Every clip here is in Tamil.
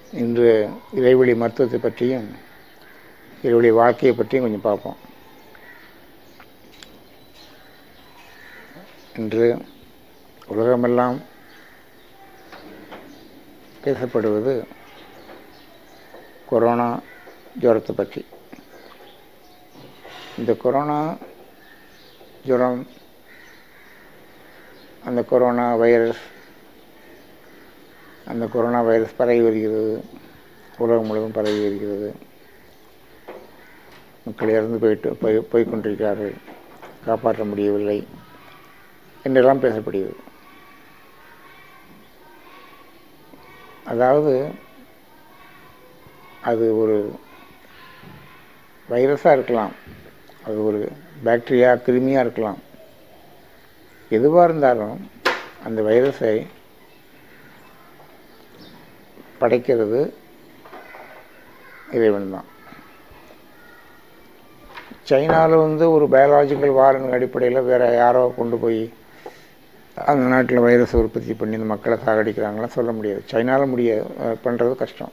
இன்று இறைவழி மருத்துவத்தை பற்றியும் இறைவழி வாழ்க்கையை பற்றியும் கொஞ்சம் பார்ப்போம் இன்று உலகமெல்லாம் பேசப்படுவது கொரோனா ஜுரத்தை பற்றி இந்த கொரோனா ஜுரம் அந்த கொரோனா வைரஸ் அந்த கொரோனா வைரஸ் பரவி வருகிறது உலகம் முழுவதும் பரவி வருகிறது மக்கள் இறந்து போயிட்டு போய் போய்கொண்டிருக்கிறார்கள் காப்பாற்ற முடியவில்லை என்றெல்லாம் பேசப்படுகிறது அதாவது அது ஒரு வைரஸாக இருக்கலாம் அது ஒரு பாக்டீரியா கிருமியாக இருக்கலாம் எதுவாக இருந்தாலும் அந்த வைரஸை படைக்கிறது இறைவன் தான் சைனாவில் வந்து ஒரு பயாலாஜிக்கல் வாரின் அடிப்படையில் வேறு யாரோ கொண்டு போய் அந்த நாட்டில் வைரஸ் உற்பத்தி பண்ணி இந்த மக்களை சாகடிக்கிறாங்களாம் சொல்ல முடியாது சைனாவில் முடிய பண்ணுறது கஷ்டம்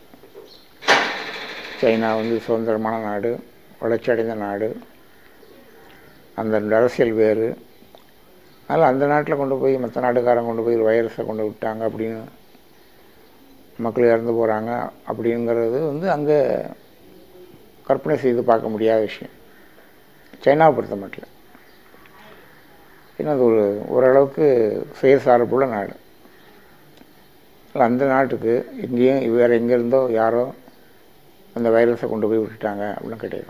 சைனா வந்து சுதந்திரமான நாடு வளர்ச்சி அடைந்த நாடு அந்த அரசியல் வேறு அதனால் அந்த நாட்டில் கொண்டு போய் மற்ற நாட்டுக்காரங்க கொண்டு போய் ஒரு வைரஸை கொண்டு விட்டாங்க அப்படின்னு மக்கள் இறந்து போகிறாங்க அப்படிங்கிறது வந்து அங்கே கற்பனை செய்து பார்க்க முடியாத விஷயம் சைனாவை பொறுத்த மட்டும் ஏன்னா அது ஒரு ஓரளவுக்கு சுயசார்புள்ள நாடு அந்த நாட்டுக்கு எங்கேயும் வேறு எங்கே இருந்தோ யாரோ அந்த வைரஸை கொண்டு போய் விட்டுட்டாங்க அப்படின்னு கிடையாது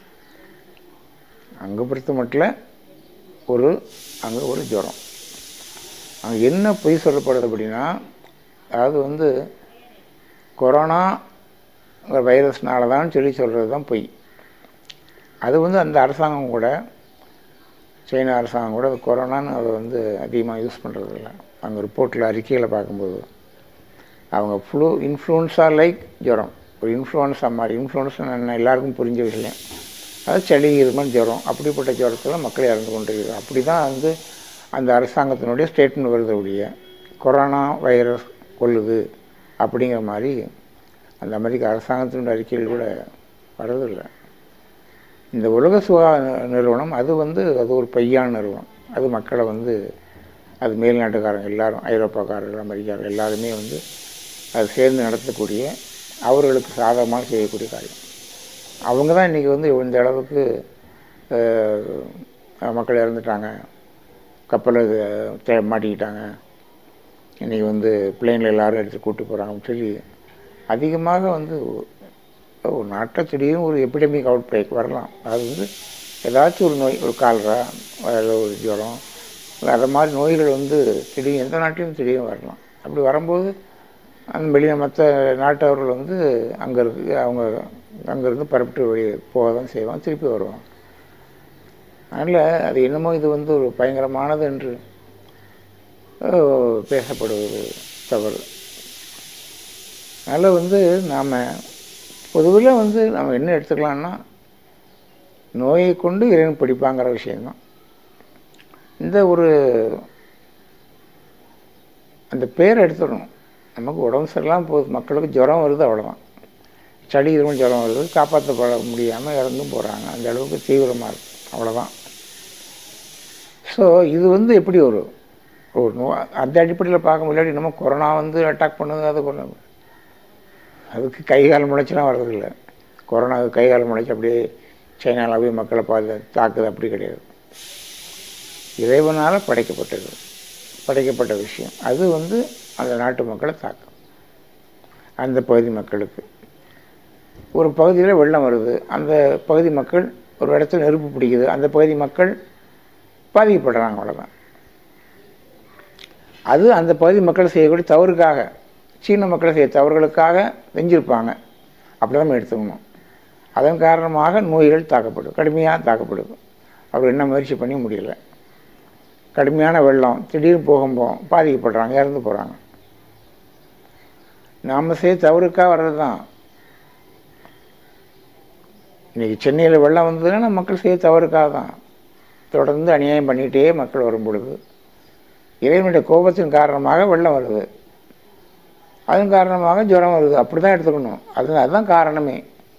அங்கே பொறுத்த மட்டும் ஒரு அங்கே ஒரு ஜுரம் அங்கே என்ன பொய் சொல்லப்படுது அப்படின்னா அதாவது வந்து கொரோனா வைரஸ்னால தான் சொல்லி சொல்கிறது தான் பொய் அது வந்து அந்த அரசாங்கம் கூட சைனா அரசாங்கம் கூட அது கொரோனான்னு அதை வந்து அதிகமாக யூஸ் பண்ணுறது இல்லை அங்கே ரிப்போர்ட்டில் அறிக்கையில் பார்க்கும்போது அவங்க ஃப்ளூ இன்ஃப்ளூன்ஸா லைக் ஜுரம் ஒரு இன்ஃப்ளூன்ஸா மாதிரி இன்ஃப்ளூன்ஸா என்ன எல்லாருக்கும் புரிஞ்ச விஷயம் அது சளி இருமல் ஜுரம் அப்படிப்பட்ட ஜுரத்தில் மக்கள் இறந்து கொண்டிருக்கிறாங்க அப்படி தான் வந்து அந்த அரசாங்கத்தினுடைய ஸ்டேட்மெண்ட் வருது ஒழிய கொரோனா வைரஸ் கொல்லுது அப்படிங்கிற மாதிரி அந்த அமெரிக்க அரசாங்கத்தினுடைய அறிக்கையில் கூட வர்றதில்லை இந்த உலக சுகாதார நிறுவனம் அது வந்து அது ஒரு பையான நிறுவனம் அது மக்களை வந்து அது மேல்நாட்டுக்காரங்க எல்லாரும் ஐரோப்பாக்காரர்கள் அமெரிக்காரர்கள் எல்லாருமே வந்து அது சேர்ந்து நடத்தக்கூடிய அவர்களுக்கு சாதகமாக செய்யக்கூடிய காரியம் அவங்க தான் இன்றைக்கி வந்து இந்த அளவுக்கு மக்கள் இறந்துட்டாங்க கப்பலில் மாட்டிக்கிட்டாங்க இன்றைக்கி வந்து பிளேனில் எல்லோரும் எடுத்து கூப்பிட்டு போகிறாங்கன்னு சொல்லி அதிகமாக வந்து ஒரு நாட்டை திடீர்னு ஒரு எபிடமிக் அவுட் பிரேக் வரலாம் அது வந்து ஏதாச்சும் ஒரு நோய் ஒரு கால்ரா அதில் ஒரு ஜுரம் அது மாதிரி நோய்கள் வந்து திடீர்னு எந்த நாட்டிலும் திடீர்னு வரலாம் அப்படி வரும்போது அந்த வெளியே மற்ற நாட்டவர்கள் வந்து அங்கே இருக்கு அவங்க அங்கேருந்து பரப்பிட்டு வெளியே போக தான் செய்வாங்க திருப்பி வருவாங்க அதனால் அது என்னமோ இது வந்து ஒரு பயங்கரமானது என்று பேசப்படுவது தவறு அதனால் வந்து நாம் பொதுவில் வந்து நம்ம என்ன எடுத்துக்கலாம்னா நோயை கொண்டு இறைவன் படிப்பாங்கிற விஷயந்தான் இந்த ஒரு அந்த பேர் எடுத்துடணும் நமக்கு உடம்பு சரியில்லாமல் போகுது மக்களுக்கு ஜுரம் வருது அவ்வளோதான் சளி இருமல் ஜுரம் வருது காப்பாற்றப்பட முடியாமல் இறந்தும் போகிறாங்க அந்த அளவுக்கு தீவிரமாக இருக்குது அவ்வளோதான் ஸோ இது வந்து எப்படி ஒரு ஒரு நோ அந்த அடிப்படையில் பார்க்க முடியாது நம்ம கொரோனா வந்து அட்டாக் பண்ணுது அது கொண்டு அதுக்கு கை கால் முளைச்செல்லாம் வர்றதில்லை கொரோனாவுக்கு கை கால் முளைச்சி அப்படியே சைனாவில் போய் மக்களை பார்த்து தாக்குது அப்படி கிடையாது இறைவனால் படைக்கப்பட்டது படைக்கப்பட்ட விஷயம் அது வந்து அந்த நாட்டு மக்களை தாக்கும் அந்த பகுதி மக்களுக்கு ஒரு பகுதியில் வெள்ளம் வருது அந்த பகுதி மக்கள் ஒரு இடத்துல நெருப்பு பிடிக்குது அந்த பகுதி மக்கள் பாதிக்கப்படுறாங்க அவ்வளோதான் அது அந்த பகுதி மக்கள் செய்யக்கூடிய தவறுக்காக சீன மக்களை செய்ய தவறுகளுக்காக வெஞ்சிருப்பாங்க அப்படி தான் எடுத்துக்கணும் அதன் காரணமாக நோய்கள் தாக்கப்படும் கடுமையாக தாக்கப்படுது அவர் என்ன முயற்சி பண்ணி முடியல கடுமையான வெள்ளம் திடீர்னு போகும்போது பாதிக்கப்படுறாங்க இறந்து போகிறாங்க நாம் செய்ய தவறுக்காக வர்றது தான் இன்றைக்கி சென்னையில் வெள்ளம் வந்ததுன்னா மக்கள் செய்ய தவறுக்காக தான் தொடர்ந்து அநியாயம் பண்ணிகிட்டே மக்கள் வரும் பொழுது இறைவனுடைய கோபத்தின் காரணமாக வெள்ளம் வருது அதன் காரணமாக ஜுரம் வருது அப்படி தான் எடுத்துக்கணும் அது அதுதான் காரணமே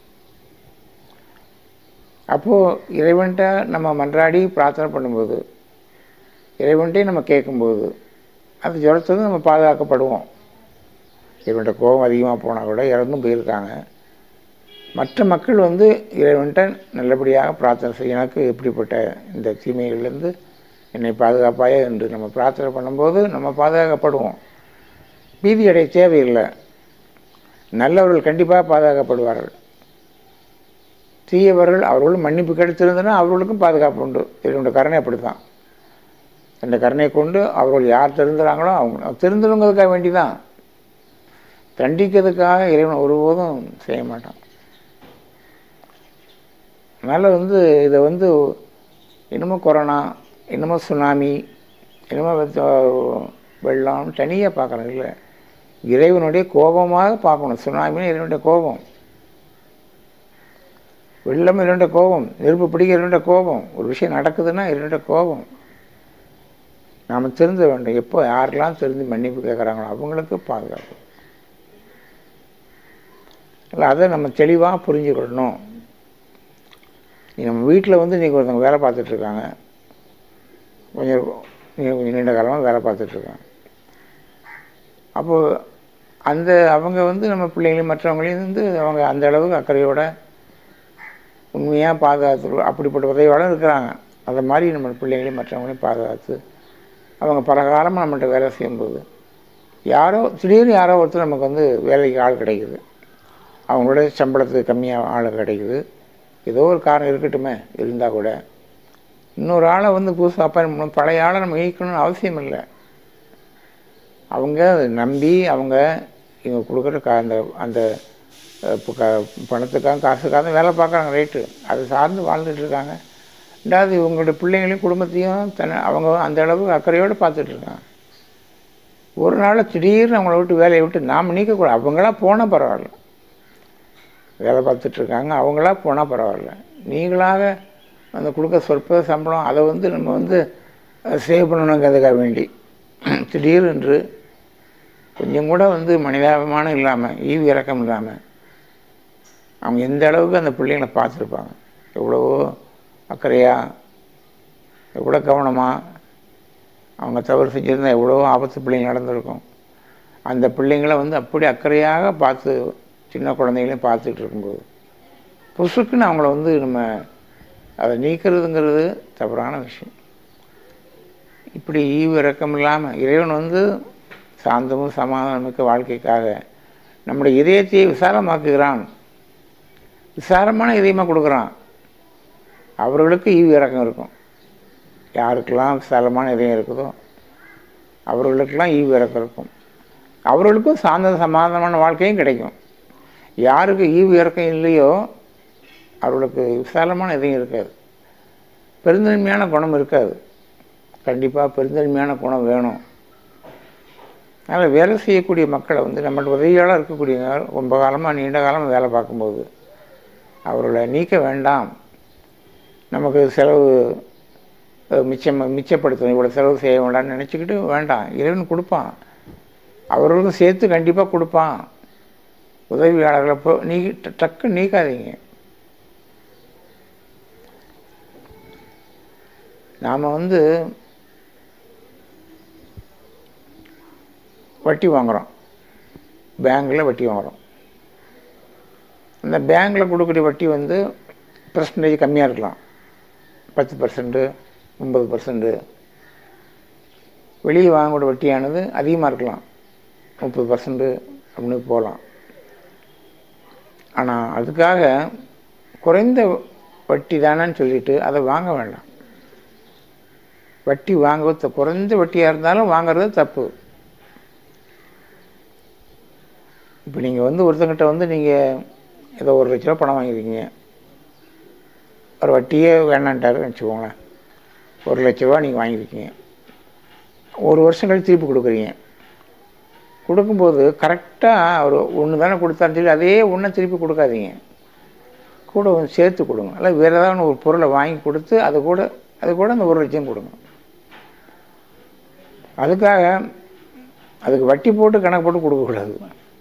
அப்போது இறைவன்கிட்ட நம்ம மன்றாடி பிரார்த்தனை பண்ணும்போது இறைவன்கிட்டே நம்ம கேட்கும்போது அந்த ஜுரத்துலேருந்து நம்ம பாதுகாக்கப்படுவோம் இறைவன்கிட்ட கோபம் அதிகமாக போனால் கூட இறந்தும் போயிருக்காங்க மற்ற மக்கள் வந்து இறைவன்கிட்ட நல்லபடியாக பிரார்த்தனை செய்ய எனக்கு இப்படிப்பட்ட இந்த தீமைகள்லேருந்து என்னை பாதுகாப்பாயே என்று நம்ம பிரார்த்தனை பண்ணும்போது நம்ம பாதுகாக்கப்படுவோம் பீதி அடைய தேவையில்லை நல்லவர்கள் கண்டிப்பாக பாதுகாக்கப்படுவார்கள் தீயவர்கள் அவர்களும் மன்னிப்பு கிடைத்திருந்தனா அவர்களுக்கும் பாதுகாப்பு உண்டு இறைவனுடைய கருணை அப்படி தான் இந்த கருணை கொண்டு அவர்கள் யார் தெரிந்துறாங்களோ அவங்க தெரிந்துருங்கிறதுக்காக வேண்டி தான் தண்டிக்கிறதுக்காக இறைவன் ஒருபோதும் செய்ய மாட்டான் அதனால் வந்து இதை வந்து இன்னமும் கொரோனா இன்னமும் சுனாமி இன்னமும் வெத்த- வெள்ளம் தனியாக பார்க்கணும் இல்லை இறைவனுடைய கோபமாக பார்க்கணும் சுனாமின்னு இறைவனுடைய கோபம் வெள்ளம் இரண்ட கோபம் நெருப்பு பிடிக்க இரண்ட கோபம் ஒரு விஷயம் நடக்குதுன்னா இரண்ட கோபம் நாம் திருந்த வேண்டும் எப்போ யாரெல்லாம் தெரிஞ்சு மன்னிப்பு கேட்குறாங்களோ அவங்களுக்கு பாதுகாப்பு இல்லை அதை நம்ம தெளிவாக புரிஞ்சுக்கிடணும் நீ நம்ம வீட்டில் வந்து நீங்கள் ஒருத்தவங்க வேலை பார்த்துட்ருக்காங்க கொஞ்சம் நீ- கொஞ்சம் நீண்ட காலமாக வேலை பார்த்துட்ருக்காங்க அப்போது அந்த அவங்க வந்து நம்ம பிள்ளைங்களையும் மற்றவங்களையும் வந்து அவங்க அந்த அளவுக்கு அக்கறையோட உண்மையாக பாதுகாத்து அப்படிப்பட்ட உதவியோடு இருக்கிறாங்க அதை மாதிரி நம்ம பிள்ளைங்களையும் மற்றவங்களையும் பாதுகாத்து அவங்க பல காலமாக நம்மள்ட்ட வேலை செய்யும்போது யாரோ திடீர்னு யாரோ ஒருத்தர் நமக்கு வந்து வேலைக்கு ஆள் கிடைக்குது அவங்களோட சம்பளத்துக்கு கம்மியாக ஆள் கிடைக்குது ஏதோ ஒரு காரணம் இருக்கட்டுமே இருந்தால் கூட இன்னொரு ஆளை வந்து புதுசாக அப்பா பழைய ஆளை நம்ம ஈக்கணும்னு அவசியம் இல்லை அவங்க அதை நம்பி அவங்க இவங்க கொடுக்குற கா அந்த அந்த அஹ், பு- க- பணத்துக்காக காசுக்காக வேலை பார்க்குறாங்க ரைட்டு அதை சார்ந்து வாழ்ந்துட்டு இருக்காங்க ரெண்டாவது இவங்களுடைய பிள்ளைங்களையும் குடும்பத்தையும் தன்னை அவங்க அந்த அளவுக்கு அக்கறையோடு பார்த்துட்டு இருக்காங்க ஒரு நாள் திடீர்னு அவங்கள விட்டு வேலையை விட்டு நாம் நீக்கக்கூடாது அவங்களா போனால் பரவாயில்ல வேலை பார்த்துட்டு இருக்காங்க அவங்களா போனால் பரவாயில்ல நீங்களாக அந்த கொடுக்க சொற்ப சம்பளம் அதை வந்து நம்ம வந்து சேவ் பண்ணணுங்கிறதுக்காக வேண்டி திடீரென்று கொஞ்சம் கூட வந்து மனிதாபிமானம் இல்லாமல் ஈவு இறக்கம் இல்லாமல் அவங்க எந்த அளவுக்கு அந்த பிள்ளைங்களை பார்த்துருப்பாங்க எவ்வளவோ அக்கறையாக எவ்வளோ கவனமாக அவங்க தவறு செஞ்சுருந்தா எவ்வளவோ ஆபத்து பிள்ளைங்க நடந்திருக்கும் அந்த பிள்ளைங்களை வந்து அப்படி அக்கறையாக பார்த்து சின்ன குழந்தைகளையும் பார்த்துட்டு இருக்கும்போது புசுக்குன்னு அவங்கள வந்து நம்ம அதை நீக்கிறதுங்கிறது தவறான விஷயம் இப்படி ஈவு இறக்கம் இல்லாமல் இறைவன் வந்து சாந்தமும் சமாதானமிக்க வாழ்க்கைக்காக நம்முடைய இதயத்தையே விசாலமாக்குகிறான் விசாலமான இதயமாக கொடுக்குறான் அவர்களுக்கு ஈவு இறக்கம் இருக்கும் யாருக்கெல்லாம் விசாலமான இதயம் இருக்குதோ அவர்களுக்கெல்லாம் ஈவு இறக்கம் இருக்கும் அவர்களுக்கும் சாந்த சமாதானமான வாழ்க்கையும் கிடைக்கும் யாருக்கு ஈவு இறக்கம் இல்லையோ அவர்களுக்கு விசாலமான இதயம் இருக்காது பெருந்தன்மையான குணம் இருக்காது கண்டிப்பாக பெருந்தன்மையான குணம் வேணும் அதனால் வேலை செய்யக்கூடிய மக்களை வந்து நம்மளோட உதவியாளர் இருக்கக்கூடியவங்க ரொம்ப காலமாக நீண்ட காலமாக வேலை பார்க்கும்போது அவர்களை நீக்க வேண்டாம் நமக்கு செலவு அஹ், மிச்சம் மிச்சப்படுத்தணும் இவ்வளோ செலவு செய்ய வேண்டாம்னு நினச்சிக்கிட்டு வேண்டாம் இறைவன் கொடுப்பான் அவர்களுக்கும் சேர்த்து கண்டிப்பாக கொடுப்பான் உதவியாளர்களை போ நீ டக்கு நீக்காதீங்க நாம் வந்து வட்டி வாங்குகிறோம் பேங்க்கில் வட்டி வாங்குகிறோம் அந்த பேங்க்கில் கொடுக்கக்கூடிய வட்டி வந்து பர்சன்டேஜ் கம்மியாக இருக்கலாம் பத்து பர்சன்ட்டு ஒம்பது பர்சன்ட்டு வெளியே வாங்கக்கூடிய வட்டியானது அதிகமாக இருக்கலாம் முப்பது பர்சன்ட்டு அப்படின்னு போகலாம் ஆனால் அதுக்காக குறைந்த வட்டி தானேன்னு சொல்லிட்டு அதை வாங்க வேண்டாம் வட்டி வாங்குவது குறைந்த வட்டியாக இருந்தாலும் வாங்குறது தப்பு இப்போ நீங்கள் வந்து ஒருத்தங்கிட்ட வந்து நீங்கள் ஏதோ ஒரு லட்ச ரூபா பணம் வாங்கியிருக்கீங்க ஒரு வட்டியே வேணான்ட்டாருன்னு வச்சுக்கோங்களேன் ஒரு லட்ச ரூபா நீங்கள் வாங்கியிருக்கீங்க ஒரு வருஷம் கழிச்சு திருப்பி கொடுக்குறீங்க கொடுக்கும்போது கரெக்டாக ஒரு ஒன்று தானே கொடுத்தாருன்னு சொல்லி அதே ஒன்றை திருப்பி கொடுக்காதீங்க கூட கொஞ்சம் சேர்த்து கொடுங்க இல்லை வேறு ஏதாவது ஒரு பொருளை வாங்கி கொடுத்து அது கூட அது கூட அந்த ஒரு லட்சம் கொடுங்க அதுக்காக அதுக்கு வட்டி போட்டு கணக்கு போட்டு கொடுக்கக்கூடாது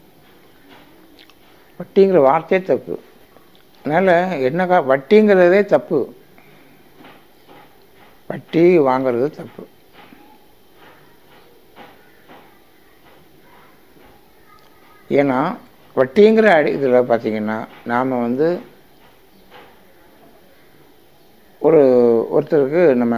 வட்டிங்கிற வார்த்தையே தப்பு அதனால் என்ன கா வட்டிங்கிறதே தப்பு வட்டி வாங்கிறது தப்பு ஏன்னா வட்டிங்கிற அடி இதில் பார்த்தீங்கன்னா நாம் வந்து ஒரு ஒருத்தருக்கு நம்ம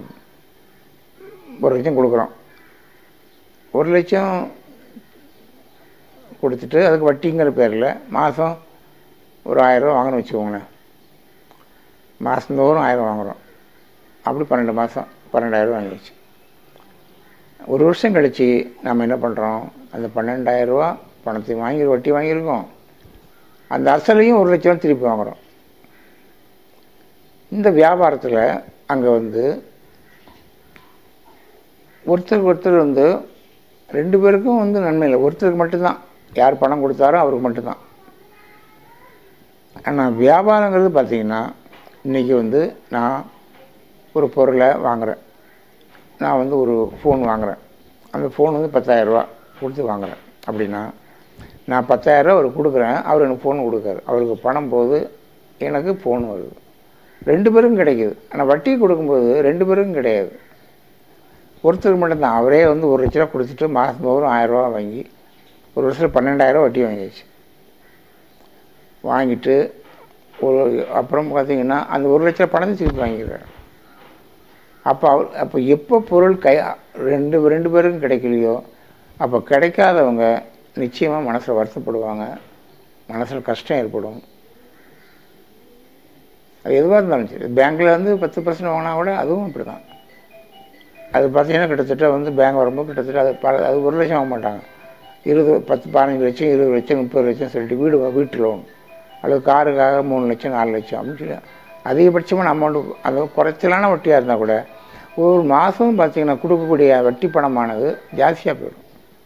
ஒரு லட்சம் கொடுக்குறோம் ஒரு லட்சம் கொடுத்துட்டு அதுக்கு வட்டிங்கிற பேரில் மாதம் ஒரு ஆயிரரூவா வாங்கணும்னு வச்சுக்கோங்களேன் மாதந்தோறும் ஆயிரம் வாங்குகிறோம் அப்படி பன்னெண்டு மாதம் பன்னெண்டாயிரம் வாங்கிடுச்சு ஒரு வருஷம் கழித்து நம்ம என்ன பண்ணுறோம் அந்த பன்னெண்டாயிரரூவா பணத்தை வாங்கி வட்டி வாங்கியிருக்கோம் அந்த அசலையும் ஒரு லட்சம் திருப்பி வாங்குகிறோம் இந்த வியாபாரத்தில் அங்கே வந்து ஒருத்தருக்கு ஒருத்தர் வந்து ரெண்டு பேருக்கும் வந்து நன்மை இல்லை ஒருத்தருக்கு மட்டும்தான் யார் பணம் கொடுத்தாரோ அவருக்கு மட்டும்தான் ஆனால் வியாபாரங்கிறது பார்த்திங்கன்னா இன்றைக்கி வந்து நான் ஒரு பொருளை வாங்குகிறேன் நான் வந்து ஒரு ஃபோன் வாங்குகிறேன் அந்த ஃபோன் வந்து பத்தாயிரரூவா கொடுத்து வாங்குகிறேன் அப்படின்னா நான் பத்தாயிரரூவா அவருக்கு கொடுக்குறேன் அவர் எனக்கு ஃபோன் கொடுக்காரு அவருக்கு பணம் போகுது எனக்கு ஃபோன் வருது ரெண்டு பேருக்கும் கிடைக்கிது ஆனால் வட்டி கொடுக்கும்போது ரெண்டு பேருக்கும் கிடையாது ஒருத்தருக்கு மட்டும்தான் அவரே வந்து ஒரு லட்ச ரூபா கொடுத்துட்டு மாதம் தோறும் ஆயிரரூவா வாங்கி ஒரு வருஷத்தில் பன்னெண்டாயிரம் வட்டி வாங்கிடுச்சு வாங்கிட்டு ஒரு அப்புறம் பார்த்தீங்கன்னா அந்த ஒரு லட்ச ரூபா பணத்தை திருப்பி வாங்கிடுறாரு அப்போ அவர் அப்போ எப்போ பொருள் கை ரெண்டு ரெண்டு பேருக்கும் கிடைக்கலையோ அப்போ கிடைக்காதவங்க நிச்சயமாக மனசில் வருத்தப்படுவாங்க மனசில் கஷ்டம் ஏற்படும் அது எதுவாக இருந்தாலும் சரி பேங்க்கில் வந்து பத்து பர்சன்ட் வாங்கினா கூட அதுவும் இப்படி தான் அது பார்த்தீங்கன்னா கிட்டத்தட்ட வந்து பேங்க் வரும்போது கிட்டத்தட்ட அது பல அது ஒரு லட்சம் வாங்க மாட்டாங்க இருபது பத்து பதினஞ்சு லட்சம் இருபது லட்சம் முப்பது லட்சம் சொல்லிட்டு வீடு வீட்டு லோன் அல்லது காருக்காக மூணு லட்சம் நாலு லட்சம் அப்படின்னு சொல்லி அதிகபட்சமான அமௌண்ட்டு அது குறைச்சலான வட்டியாக இருந்தால் கூட ஒரு மாதம் பார்த்தீங்கன்னா கொடுக்கக்கூடிய வட்டி பணமானது ஜாஸ்தியாக போயிடும்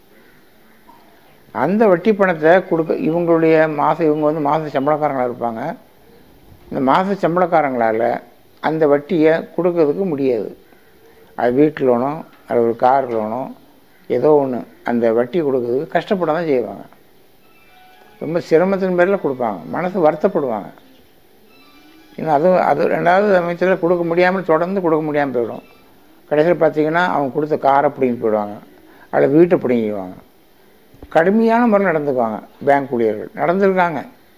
அந்த வட்டி பணத்தை கொடுக்க இவங்களுடைய மாதம் இவங்க வந்து மாத சம்பளக்காரங்களாக இருப்பாங்க இந்த மாத சம்பளக்காரங்களால் அந்த வட்டியை கொடுக்கறதுக்கு முடியாது அது வீட்டு லோனோ அது ஒரு கார் லோனோ ஏதோ ஒன்று அந்த வட்டி கொடுக்கறதுக்கு கஷ்டப்பட தான் செய்வாங்க ரொம்ப சிரமத்தின் பேரில் கொடுப்பாங்க மனசு வருத்தப்படுவாங்க இன்னும் அதுவும் அது ரெண்டாவது அமைச்சரில் கொடுக்க முடியாமல் தொடர்ந்து கொடுக்க முடியாமல் போயிடும் கடைசியில் பார்த்தீங்கன்னா அவங்க கொடுத்த காரை பிடிங்கி போயிடுவாங்க அதில் வீட்டை பிடிங்கிடுவாங்க கடுமையான முறை நடந்துக்குவாங்க பேங்க் ஊழியர்கள் நடந்திருக்காங்க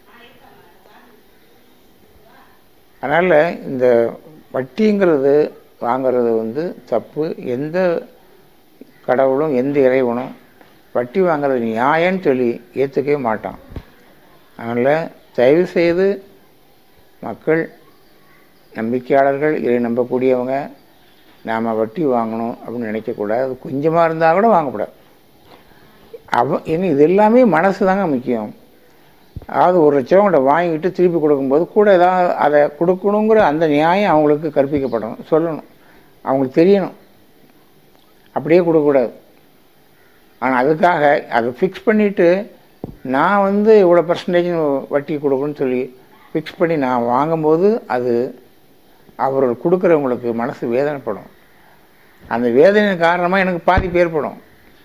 அதனால் இந்த வட்டிங்கிறது வாங்கிறது வந்து தப்பு எந்த கடவுளும் எந்த இறைவனும் வட்டி வாங்குறது நியாயம்னு சொல்லி ஏற்றுக்கவே மாட்டான் அதனால் தயவு செய்து மக்கள் நம்பிக்கையாளர்கள் இதை நம்பக்கூடியவங்க நாம் வட்டி வாங்கணும் அப்படின்னு நினைக்கக்கூடாது அது கொஞ்சமாக இருந்தால் கூட வாங்கக்கூடாது அவ ஏன்னா இது எல்லாமே மனசு தாங்க முக்கியம் அதாவது ஒரு லட்சம் அவங்கள்ட்ட வாங்கிட்டு திருப்பி கொடுக்கும்போது கூட ஏதாவது அதை கொடுக்கணுங்கிற அந்த நியாயம் அவங்களுக்கு கற்பிக்கப்படணும் சொல்லணும் அவங்களுக்கு தெரியணும் அப்படியே கொடுக்கக்கூடாது ஆனால் அதுக்காக அதை ஃபிக்ஸ் பண்ணிவிட்டு நான் வந்து இவ்வளோ பர்சன்டேஜ் வட்டி கொடுக்கணும்னு சொல்லி ஃபிக்ஸ் பண்ணி நான் வாங்கும்போது அது அவர்கள் கொடுக்குறவங்களுக்கு மனசு வேதனைப்படும் அந்த வேதனை காரணமாக எனக்கு பாதிப்பு ஏற்படும்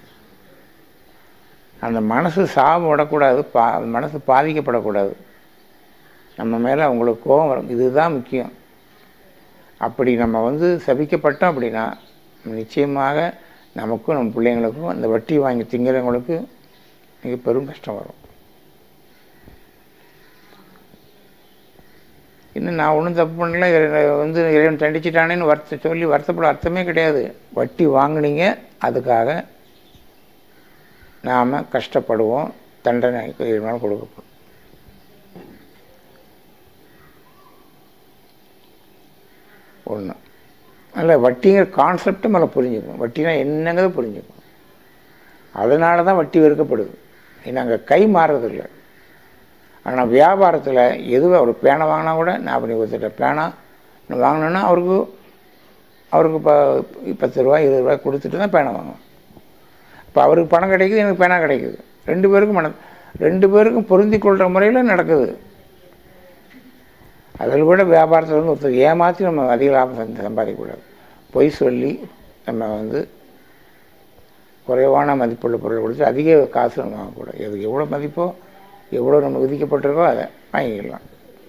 அந்த மனசு சாபம் விடக்கூடாது பா மனசு பாதிக்கப்படக்கூடாது நம்ம மேலே அவங்களுக்கு கோபம் வரும் இதுதான் முக்கியம் அப்படி நம்ம வந்து சபிக்கப்பட்டோம் அப்படின்னா நிச்சயமாக நமக்கும் நம்ம பிள்ளைங்களுக்கும் அந்த வட்டி வாங்கி திங்கிறவங்களுக்கு மிக பெரும் கஷ்டம் வரும் இன்னும் நான் ஒன்றும் தப்பு பண்ணல இறை- வந்து இறைவன் தண்டிச்சிட்டானேன்னு வருத்த சொல்லி வருத்தப்பட அர்த்தமே கிடையாது வட்டி வாங்குனீங்க அதுக்காக நாம் கஷ்டப்படுவோம் தண்டனை இறைவனால் கொடுக்கப்படும் ஒன்று அதில் வட்டிங்கிற கான்செப்டும் மேலே புரிஞ்சுக்கணும் வட்டினா என்னங்கிறத புரிஞ்சுக்கணும் அதனால தான் வட்டி வெறுக்கப்படுது நாங்கள் கை மாறுறதில்லை ஆனால் வியாபாரத்தில் எதுவும் ஒரு பேனை வாங்கினா கூட நான் அப்படி ஒருத்தர் பேனா வாங்கினேன்னா அவருக்கு அவருக்கு ப பத்து ரூபா இருபது ரூபாய் கொடுத்துட்டு தான் பேனை வாங்குவேன் இப்போ அவருக்கு பணம் கிடைக்குது எனக்கு பேனா கிடைக்குது ரெண்டு பேருக்கும் மன ரெண்டு பேருக்கும் பொருந்தி கொள்கிற முறையில் நடக்குது அதில் கூட வியாபாரத்தில் வந்து ஒருத்தர் ஏமாற்றி நம்ம அதிக லாபம் சம்பா- சம்பாதிக்கக்கூடாது பொய் சொல்லி நம்ம வந்து குறைவான மதிப்புள்ள பொருள் கொடுத்து அதிக காசு நம்ம வாங்கக்கூடாது எது எவ்வளோ மதிப்போ எவ்வளோ நம்ம விதிக்கப்பட்டிருக்கோ அதை வாங்கிக்கலாம்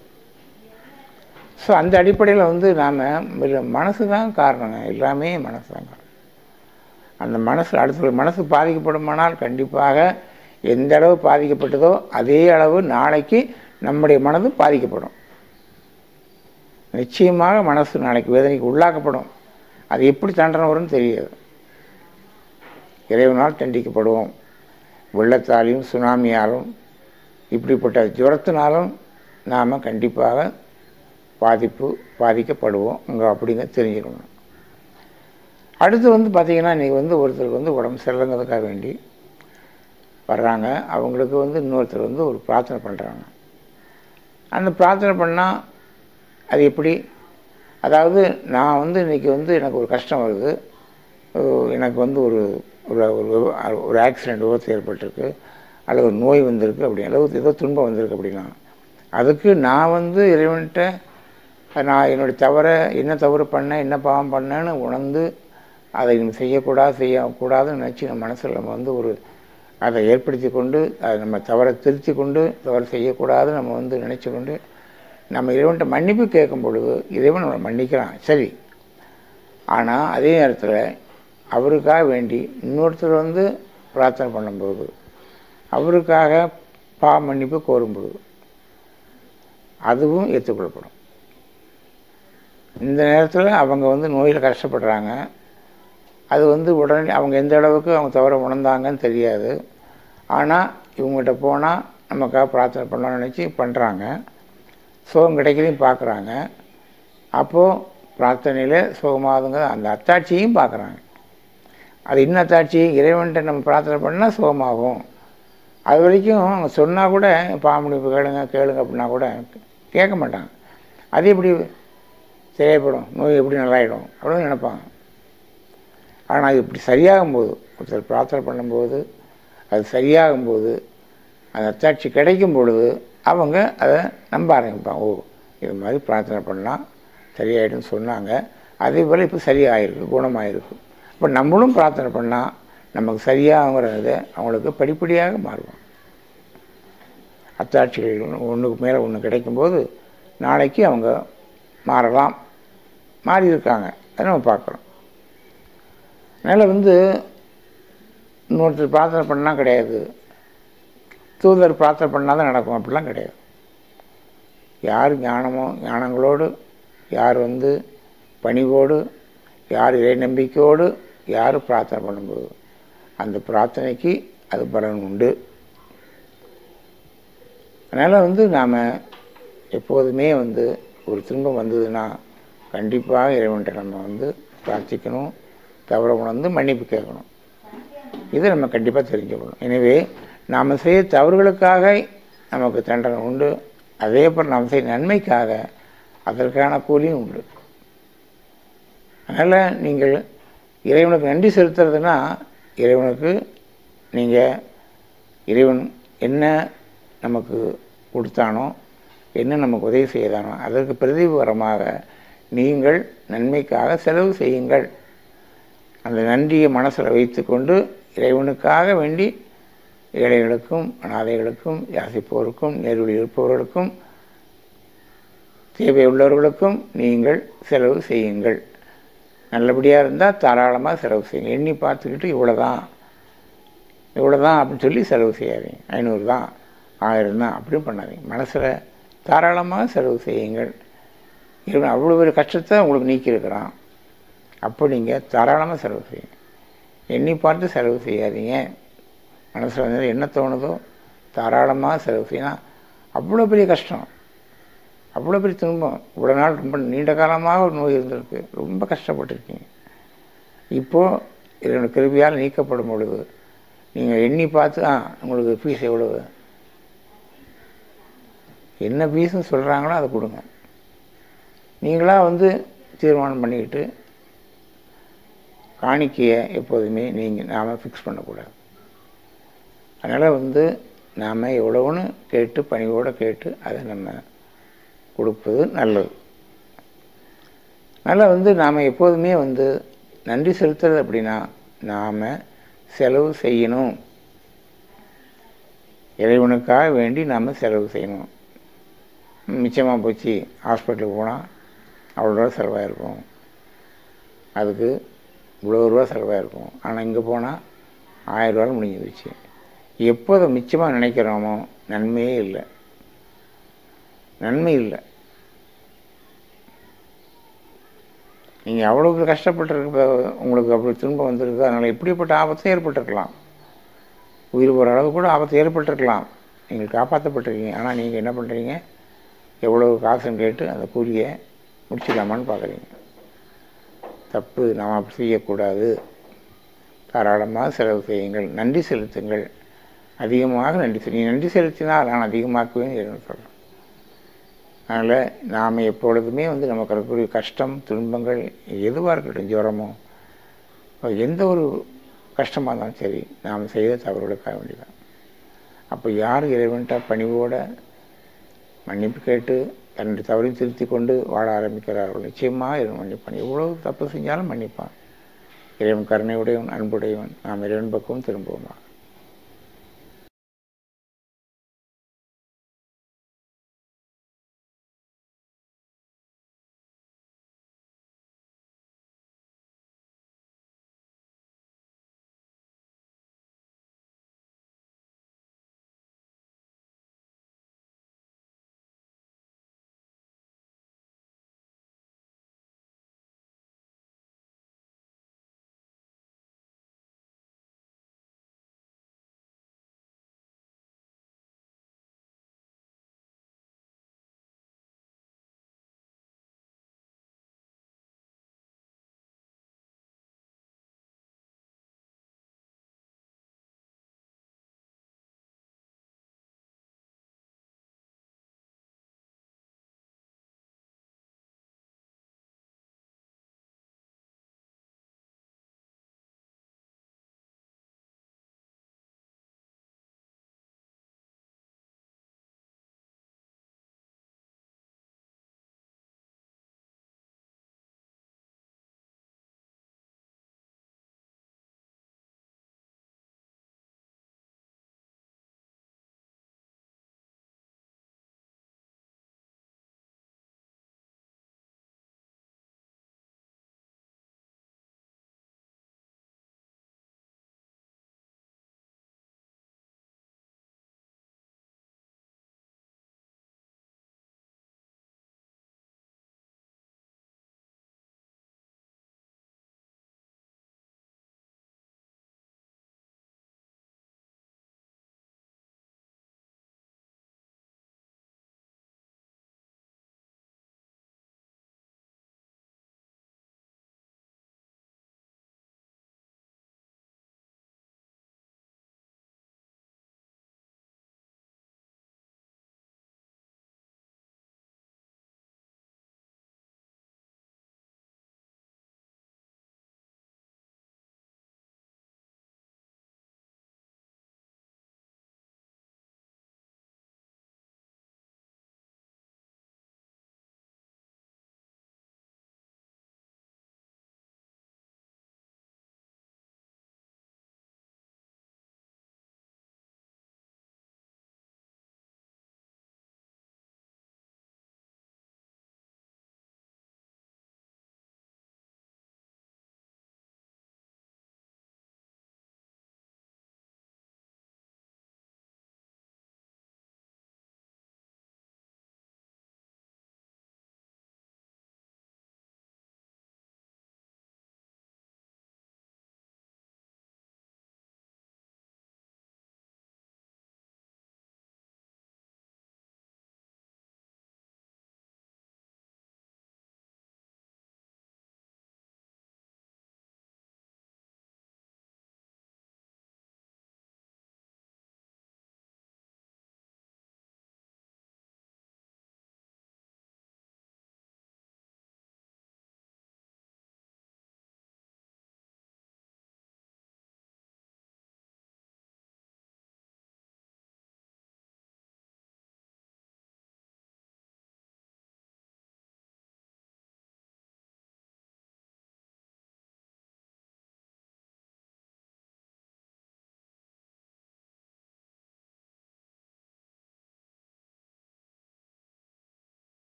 ஸோ அந்த அடிப்படையில் வந்து நாம் மனசு தான் காரணங்க எல்லாமே மனசு தான் காரணம் அந்த மனசு அடுத்த மனசு பாதிக்கப்படுமானால் கண்டிப்பாக எந்த அளவு பாதிக்கப்பட்டதோ அதே அளவு நாளைக்கு நம்முடைய மனது பாதிக்கப்படும் நிச்சயமாக மனசு நாளைக்கு வேதனைக்கு உள்ளாக்கப்படும் அது எப்படி தண்டனை வரும்னு தெரியாது இறைவனால் தண்டிக்கப்படுவோம் வெள்ளத்தாலையும் சுனாமியாலும் இப்படிப்பட்ட ஜுரத்தினாலும் நாம் கண்டிப்பாக பாதிப்பு பாதிக்கப்படுவோம் அங்கே அப்படிங்க தெரிஞ்சுக்கணும் அடுத்து வந்து பார்த்திங்கன்னா இன்றைக்கி வந்து ஒருத்தருக்கு வந்து உடம்பு சரியில்லைங்கிறதுக்காக வேண்டி வர்றாங்க அவங்களுக்கு வந்து இன்னொருத்தர் வந்து ஒரு பிரார்த்தனை பண்ணுறாங்க அந்த பிரார்த்தனை பண்ணால் அது எப்படி அதாவது நான் வந்து இன்றைக்கி வந்து எனக்கு ஒரு கஷ்டம் வருது எனக்கு வந்து ஒரு ஒரு ஒரு ஆக்சிடெண்ட் விபத்து ஏற்பட்டிருக்கு அல்லது ஒரு நோய் வந்திருக்கு அப்படி அளவு ஏதோ துன்பம் வந்திருக்கு அப்படின்னா அதுக்கு நான் வந்து இறைவன்கிட்ட நான் என்னுடைய தவறை என்ன தவறு பண்ணேன் என்ன பாவம் பண்ணேன்னு உணர்ந்து அதை செய்யக்கூடாது செய்யக்கூடாதுன்னு நினச்சி நம்ம மனசில் நம்ம வந்து ஒரு அதை ஏற்படுத்தி கொண்டு அதை நம்ம தவறை திருத்தி கொண்டு தவறு செய்யக்கூடாது நம்ம வந்து நினச்சி கொண்டு நம்ம இறைவன்கிட்ட மன்னிப்பு கேட்கும் பொழுது இறைவன் நம்மளை மன்னிக்கிறான் சரி ஆனால் அதே நேரத்தில் அவருக்காக வேண்டி இன்னொருத்தர் வந்து பிரார்த்தனை பண்ணும்போது அவருக்காக பா மன்னிப்பு கோரும்பொழுது அதுவும் ஏற்றுக்கொள்ளப்படும் இந்த நேரத்தில் அவங்க வந்து நோயில் கஷ்டப்படுறாங்க அது வந்து உடனே அவங்க எந்த அளவுக்கு அவங்க தவற உணர்ந்தாங்கன்னு தெரியாது ஆனால் இவங்ககிட்ட போனால் நமக்காக பிரார்த்தனை பண்ணலாம்னு நினச்சி பண்ணுறாங்க சுகம் கிடைக்கலையும் பார்க்குறாங்க அப்போது பிரார்த்தனையில் சுகமாகுதுங்க அந்த அத்தாட்சியும் பார்க்குறாங்க அது இன்னும் அத்தாட்சி இறைவன்கிட்ட நம்ம பிரார்த்தனை பண்ணால் சுகமாகும் அது வரைக்கும் அவங்க சொன்னால் கூட பாம்பு கேளுங்க கேளுங்க அப்படின்னா கூட கேட்க மாட்டாங்க அது எப்படி சரியாயிப்படும் நோய் எப்படி நல்லாயிடும் அப்படின்னு நினைப்பாங்க ஆனால் அது இப்படி சரியாகும்போது ஒருத்தர் பிரார்த்தனை பண்ணும்போது அது சரியாகும்போது அந்த அத்தாட்சி கிடைக்கும் பொழுது அவங்க அதை நம்ப ஆரம்பிப்பாங்க ஓ இது மாதிரி பிரார்த்தனை பண்ணால் சரியாயிடும்னு சொன்னாங்க அதே போல் இப்போ சரியாயிருக்கு குணமாயிருக்கு இப்போ நம்மளும் பிரார்த்தனை பண்ணால் நமக்கு சரியாகுங்கிறத அவங்களுக்கு படிப்படியாக மாறுவோம் அத்தாட்சிகள் ஒன்றுக்கு மேலே ஒன்று கிடைக்கும்போது நாளைக்கு அவங்க மாறலாம் மாறி இருக்காங்க அதை நம்ம பார்க்குறோம் அதனால் வந்து இன்னொருத்தர் பிரார்த்தனை பண்ணால் கிடையாது தூதர் பிரார்த்தனை பண்ணால் தான் நடக்கும் அப்படிலாம் கிடையாது யார் ஞானமோ ஞானங்களோடு யார் வந்து பணிவோடு யார் இறை நம்பிக்கையோடு யார் பிரார்த்தனை பண்ணும்போது அந்த பிரார்த்தனைக்கு அது பலன் உண்டு அதனால் வந்து நாம் எப்போதுமே வந்து ஒரு துன்பம் வந்ததுன்னா கண்டிப்பாக இறைவன்கிட்ட நம்ம வந்து பிரார்த்திக்கணும் தவற உணர்ந்து மன்னிப்பு கேட்கணும் இதை நம்ம கண்டிப்பாக தெரிஞ்சுக்கணும் எனவே நாம் செய்ய தவறுகளுக்காக நமக்கு தண்டனை உண்டு அதே போல் நாம் செய்ய நன்மைக்காக அதற்கான கூலியும் உண்டு அதனால் நீங்கள் இறைவனுக்கு நன்றி செலுத்துறதுனா இறைவனுக்கு நீங்கள் இறைவன் என்ன நமக்கு கொடுத்தானோ என்ன நமக்கு உதவி செய்தானோ அதற்கு பிரதிபகரமாக நீங்கள் நன்மைக்காக செலவு செய்யுங்கள் அந்த நன்றியை மனசில் வைத்துக்கொண்டு இறைவனுக்காக வேண்டி ஏழைகளுக்கும் அனாதைகளுக்கும் யாசிப்போருக்கும் நேர்வழி இருப்பவர்களுக்கும் தேவை உள்ளவர்களுக்கும் நீங்கள் செலவு செய்யுங்கள் நல்லபடியாக இருந்தால் தாராளமாக செலவு செய்யுங்க எண்ணி பார்த்துக்கிட்டு இவ்வளோ தான் இவ்வளோ தான் அப்படின்னு சொல்லி செலவு செய்யாதீங்க ஐநூறு தான் ஆயிரம் தான் அப்படின்னு பண்ணாதீங்க மனசில் தாராளமாக செலவு செய்யுங்கள் இவன் அவ்வளோ பெரிய கஷ்டத்தை உங்களுக்கு நீக்கியிருக்கிறான் அப்போ நீங்கள் தாராளமாக செலவு செய்யுங்க எண்ணி பார்த்து செலவு செய்யாதீங்க மனசில் வந்து என்ன தோணுதோ தாராளமாக செலவு செய்யணும் அவ்வளோ பெரிய கஷ்டம் அவ்வளோ பெரிய துன்பம் இவ்வளோ நாள் ரொம்ப நீண்ட காலமாக ஒரு நோய் இருந்திருக்கு ரொம்ப கஷ்டப்பட்டுருக்கீங்க இப்போது இதனுடைய கிருபியால் நீக்கப்படும் பொழுது நீங்கள் எண்ணி பார்த்து ஆ உங்களுக்கு ஃபீஸ் எவ்வளவு என்ன ஃபீஸ்னு சொல்கிறாங்களோ அதை கொடுங்க நீங்களாக வந்து தீர்மானம் பண்ணிக்கிட்டு காணிக்கையை எப்போதுமே நீங்கள் நாம் ஃபிக்ஸ் பண்ணக்கூடாது அதனால் வந்து நாம் எவ்வளோன்னு கேட்டு பணிவோடு கேட்டு அதை நம்ம கொடுப்பது நல்லது அதனால் வந்து நாம் எப்போதுமே வந்து நன்றி செலுத்துறது அப்படின்னா நாம் செலவு செய்யணும் இறைவனுக்காக வேண்டி நாம் செலவு செய்யணும் மிச்சமாக போச்சு ஹாஸ்பிட்டலுக்கு போனால் அவ்வளோ ரூபா செலவாயிருக்கும் அதுக்கு இவ்வளோ ரூபா செலவாயிருக்கும் ஆனால் இங்கே போனால் ஆயிரரூவா முடிஞ்சு போச்சு எப்போ அதை மிச்சமாக நினைக்கிறோமோ நன்மையே இல்லை நன்மை இல்லை நீங்கள் அவ்வளோ கஷ்டப்பட்டுருக்க உங்களுக்கு அப்படி துன்பம் வந்திருக்கு அதனால் எப்படிப்பட்ட ஆபத்தும் ஏற்பட்டிருக்கலாம் உயிர் போகிற அளவு கூட ஆபத்து ஏற்பட்டிருக்கலாம் நீங்கள் காப்பாற்றப்பட்டிருக்கீங்க ஆனால் நீங்கள் என்ன பண்ணுறீங்க எவ்வளோ காசுன்னு கேட்டு அந்த கூலியை முடிச்சுக்கலாமான்னு பார்க்குறீங்க தப்பு நாம் அப்படி செய்யக்கூடாது தாராளமாக செலவு செய்யுங்கள் நன்றி செலுத்துங்கள் அதிகமாக நன்றி செலுத்தி நன்றி செலுத்தினால் நான் அதிகமாக்குவேன் சொல்கிறேன் அதனால் நாம் எப்பொழுதுமே வந்து நமக்கு இருக்கக்கூடிய கஷ்டம் துன்பங்கள் எதுவாக இருக்கட்டும் ஜுரமோ எந்த ஒரு கஷ்டமாக இருந்தாலும் சரி நாம் செய்த தவறுகளுக்காக வேண்டியதான் அப்போ யார் இறைவன்ட்ட பணிவோட மன்னிப்பு கேட்டு தன்னுடைய தவறையும் திருத்தி கொண்டு வாழ ஆரம்பிக்கிறார்கள் நிச்சயமாக இறைவன் மன்னிப்பான் எவ்வளோ தப்பு செஞ்சாலும் மன்னிப்பான் இறைவன் கருணையுடையவன் அன்புடையவன் நாம் இறைவன் பக்கம் திரும்புவோமா